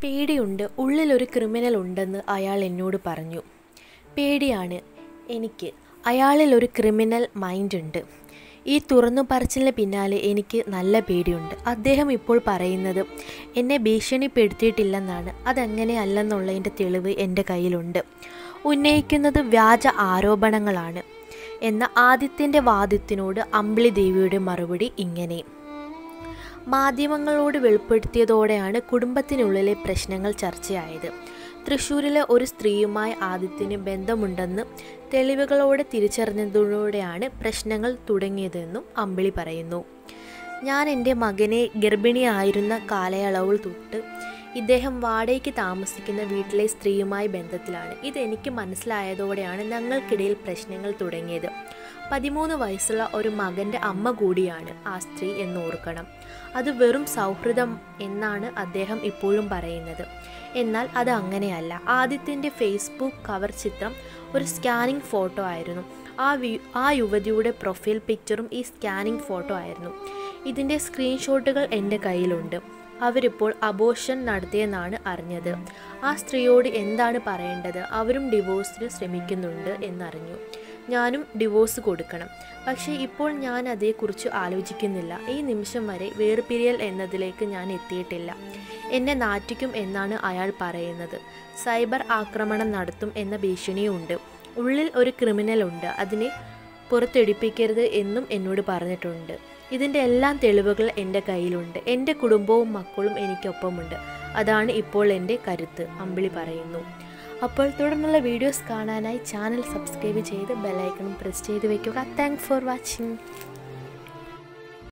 പേടിയുണ്ട് ഉള്ളിലൊരു ക്രിമിനൽ ഉണ്ടെന്ന് അയാൾ എന്നോട് പറഞ്ഞു പേടിയാണ് എനിക്ക് അയാളിൽ ഒരു ക്രിമിനൽ മൈൻഡ് ഉണ്ട് ഈ തുറന്നു പറച്ചിലിന് പിന്നാലെ എനിക്ക് നല്ല പേടിയുണ്ട് അദ്ദേഹം ഇപ്പോൾ പറയുന്നത് എന്നെ ഭീഷണിപ്പെടുത്തിയിട്ടില്ലെന്നാണ് അതെങ്ങനെയല്ലെന്നുള്ളതിൻ്റെ തെളിവ് എൻ്റെ കയ്യിലുണ്ട് ഉന്നയിക്കുന്നത് വ്യാജ ആരോപണങ്ങളാണ് എന്ന ആദിത്യൻ്റെ വാദത്തിനോട് അമ്പിളി ദേവിയുടെ മറുപടി ഇങ്ങനെ മാധ്യമങ്ങളോട് വെളിപ്പെടുത്തിയതോടെയാണ് കുടുംബത്തിനുള്ളിലെ പ്രശ്നങ്ങൾ ചർച്ചയായത് തൃശ്ശൂരിലെ ഒരു സ്ത്രീയുമായി ആദിത്യന് ബന്ധമുണ്ടെന്ന് തെളിവുകളോടെ തിരിച്ചറിഞ്ഞതോടെയാണ് പ്രശ്നങ്ങൾ തുടങ്ങിയതെന്നും അമ്പിളി പറയുന്നു ഞാൻ എൻ്റെ മകനെ ഗർഭിണിയായിരുന്ന കാലയളവിൽ തൊട്ട് ഇദ്ദേഹം വാടകയ്ക്ക് താമസിക്കുന്ന വീട്ടിലെ സ്ത്രീയുമായി ബന്ധത്തിലാണ് ഇതെനിക്ക് മനസ്സിലായതോടെയാണ് ഞങ്ങൾക്കിടയിൽ പ്രശ്നങ്ങൾ തുടങ്ങിയത് പതിമൂന്ന് വയസ്സുള്ള ഒരു മകൻ്റെ അമ്മ കൂടിയാണ് ആ സ്ത്രീ എന്ന് ഓർക്കണം അത് വെറും സൗഹൃദം എന്നാണ് അദ്ദേഹം ഇപ്പോഴും പറയുന്നത് എന്നാൽ അത് അങ്ങനെയല്ല ആദിത്യൻ്റെ ഫേസ്ബുക്ക് കവർ ചിത്രം ഒരു സ്കാനിംഗ് ഫോട്ടോ ആയിരുന്നു ആ വി ആ യുവതിയുടെ പ്രൊഫൈൽ പിക്ചറും ഈ സ്കാനിംഗ് ഫോട്ടോ ആയിരുന്നു ഇതിൻ്റെ സ്ക്രീൻഷോട്ടുകൾ എൻ്റെ കയ്യിലുണ്ട് അവരിപ്പോൾ അബോഷൻ നടത്തിയെന്നാണ് അറിഞ്ഞത് ആ സ്ത്രീയോട് എന്താണ് പറയേണ്ടത് അവരും ഡിവോഴ്സിന് ശ്രമിക്കുന്നുണ്ട് എന്നറിഞ്ഞു ഞാനും ഡിവോഴ്സ് കൊടുക്കണം പക്ഷേ ഇപ്പോൾ ഞാൻ അതേക്കുറിച്ച് ആലോചിക്കുന്നില്ല ഈ നിമിഷം വരെ വേർപിരിയൽ എന്നതിലേക്ക് ഞാൻ എത്തിയിട്ടില്ല എന്നെ നാറ്റിക്കും എന്നാണ് അയാൾ പറയുന്നത് സൈബർ ആക്രമണം നടത്തും എന്ന ഭീഷണിയുണ്ട് ഉള്ളിൽ ഒരു ക്രിമിനൽ ഉണ്ട് അതിനെ പുറത്തെടുപ്പിക്കരുത് എന്നും എന്നോട് പറഞ്ഞിട്ടുണ്ട് ഇതിൻ്റെ എല്ലാം തെളിവുകൾ എൻ്റെ കയ്യിലുണ്ട് എൻ്റെ കുടുംബവും മക്കളും എനിക്കൊപ്പമുണ്ട് അതാണ് ഇപ്പോൾ എൻ്റെ കരുത്ത് അമ്പിളി പറയുന്നു അപ്പോൾ തുടർന്നുള്ള വീഡിയോസ് കാണാനായി ചാനൽ സബ്സ്ക്രൈബ് ചെയ്ത് ബെലൈക്കണും പ്രസ് ചെയ്ത് വെക്കുക താങ്ക് ഫോർ വാച്ചിങ്